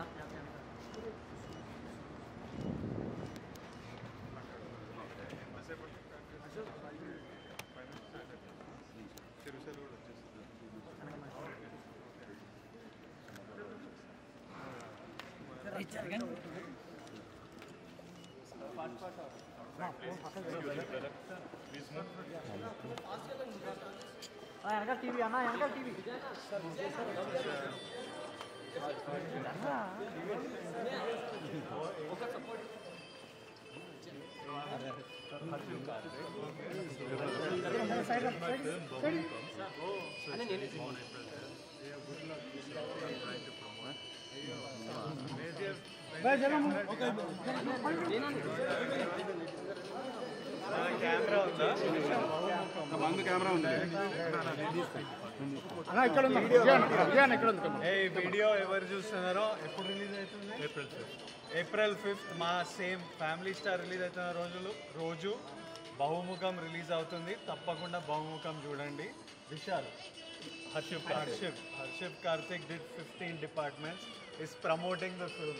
వెనకాల టీవీ అన్న వెనకాల టీవీ అన్న ఇక్కడ ఉంది విజయన్ ఇక్కడ ఉంది ఏ వీడియో ఎవరు చూస్తున్నారో ఎప్పుడు రిలీజ్ అవుతుంది ఏప్రిల్ ఫిఫ్త్ ఏప్రిల్ ఫిఫ్త్ మా సేమ్ ఫ్యామిలీ స్టార్ రిలీజ్ అవుతున్న రోజులు రోజు బహుముఖం రిలీజ్ అవుతుంది తప్పకుండా బహుముఖం చూడండి విశాల్ హర్షిప్ హర్షిప్ హర్షిప్ Karthik did fifteen departments is promoting the film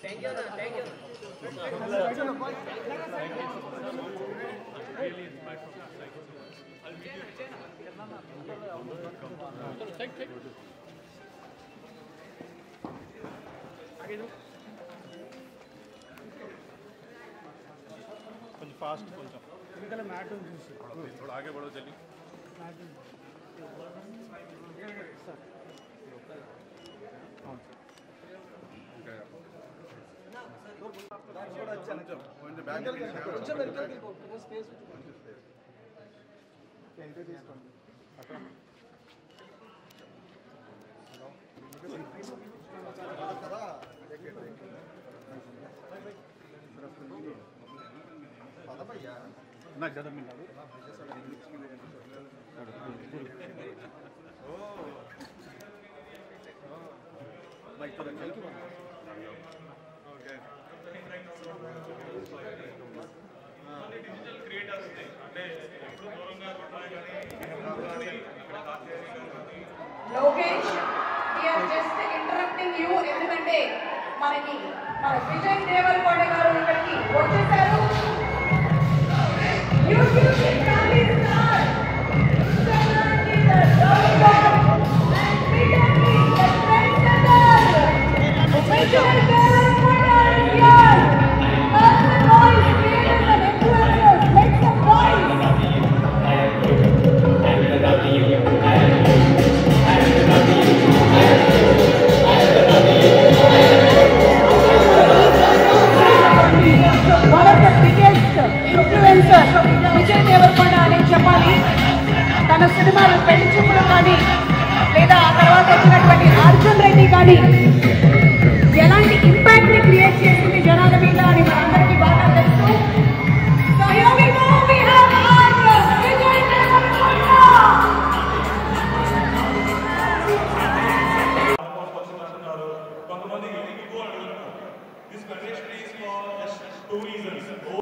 కొంచెం ఫాస్ట్ కొంచెం వెనకాల మ్యాట్ ఉంది చూసి थोड़ा आगे बढ़ो जल्दी నాకు ज़्यादा मिल Lokesh we're just interrupting you ఎందుకంటే మనకి మన విజయ్ దేవరకొండ గారు ఇక్కడికి వచ్చేసారు యూట్యూబ్ ఫ్యామిలీ స్టార్ ఇన్స్టాగ్రామ్ కి ద డౌన్లోడ్ అండ్ ట్విట్టర్ కి the trend setter Vijay Deverakonda here Make some noise, creators and influencers, make some noise. One of the biggest influencer Vijay Deverakonda అని చెప్పాలి తన సినిమాలు పెళ్లి చూపులు కానీ లేదా ఆ తర్వాత వచ్చినటువంటి అర్జున్ రెడ్డి కానీ ఎలాంటి ఇంపాక్ట్ ని క్రియేట్ చేసింది జనాల మీద అని మనందరికీ